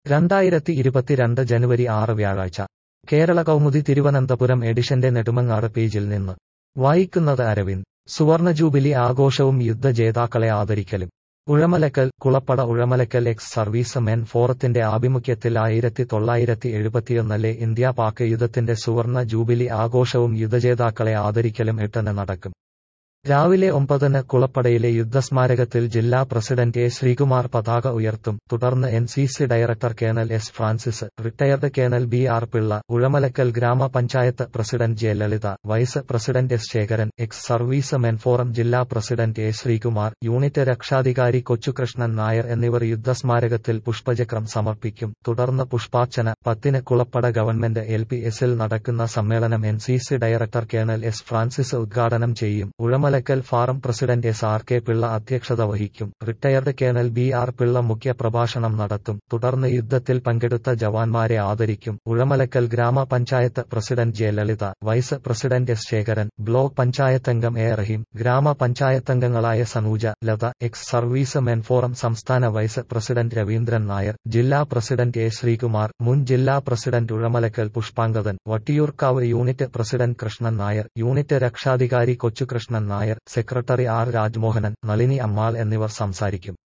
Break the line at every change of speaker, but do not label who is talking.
രണ്ടായിരത്തി ഇരുപത്തിരണ്ട് ജനുവരി ആറ് വ്യാഴാഴ്ച കേരള കൗമുദി തിരുവനന്തപുരം എഡിഷന്റെ നെടുമങ്ങാട് പേജിൽ നിന്ന് വായിക്കുന്നത് അരവിന്ദ് സുവർണ ജൂബിലി ആഘോഷവും യുദ്ധജേതാക്കളെ ആദരിക്കലും Uzhamalakkal Kulappada Uzhamalakkal ex servicemen ഫോറത്തിന്റെ ആഭിമുഖ്യത്തിൽ ആയിരത്തി തൊള്ളായിരത്തി എഴുപത്തിയൊന്നിലെ ഇന്ത്യ പാക് യുദ്ധത്തിന്റെ സുവർണ ജൂബിലി ആഘോഷവും യുദ്ധജേതാക്കളെ ആദരിക്കലും എട്ടിന് നടക്കും രാവിലെ ഒമ്പതിന് കുളപ്പടയിലെ യുദ്ധസ്മാരകത്തിൽ ജില്ലാ പ്രസിഡന്റ് എ ശ്രീകുമാർ പതാക ഉയർത്തും തുടർന്ന് N C C director colonel S Francis retired colonel B R Pillai Uzhamalakkal ഗ്രാമപഞ്ചായത്ത് president J Lalitha vice president S Sekharan ex servicemen forum ജില്ലാ പ്രസിഡന്റ് എ ശ്രീകുമാർ യൂണിറ്റ് രക്ഷാധികാരി കൊച്ചുകൃഷ്ണൻ നായർ എന്നിവർ യുദ്ധസ്മാരകത്തിൽ പുഷ്പചക്രം സമർപ്പിക്കും തുടർന്ന് പുഷ്പാർച്ചന പത്തിന് കുളപ്പട ഗവൺമെന്റ് എൽ പി എസിൽ നടക്കുന്ന സമ്മേളനം N C C director colonel S Francis ഉദ്ഘാടനം ചെയ്യും Uzhamalakkal forum president S R K Pillai അധ്യക്ഷത വഹിക്കും retired colonel B R Pillai മുഖ്യ പ്രഭാഷണം നടത്തും തുടർന്ന് യുദ്ധത്തിൽ പങ്കെടുത്ത ജവാന്മാരെ ആദരിക്കും ഉഴമലക്കൽ ഗ്രാമപഞ്ചായത്ത് president J Lalitha vice president S Sekharan block പഞ്ചായത്തംഗം എ റഹീം ഗ്രാമപഞ്ചായത്തംഗങ്ങളായ Sanuja Latha ex servicemen forum സംസ്ഥാന വൈസ് പ്രസിഡന്റ് രവീന്ദ്രൻ നായർ ജില്ലാ പ്രസിഡന്റ് എ ശ്രീകുമാർ മുൻ ജില്ലാ പ്രസിഡന്റ് Uzhamalakkal Pushpangadan Vattiyoorkavu unit president Krishnan Nair unit രക്ഷാധികാരി കൊച്ചുകൃഷ്ണൻ നായർ സെക്രട്ടറി ആർ രാജ്മോഹനൻ നളിനി അമ്മാൾ എന്നിവർ സംസാരിക്കും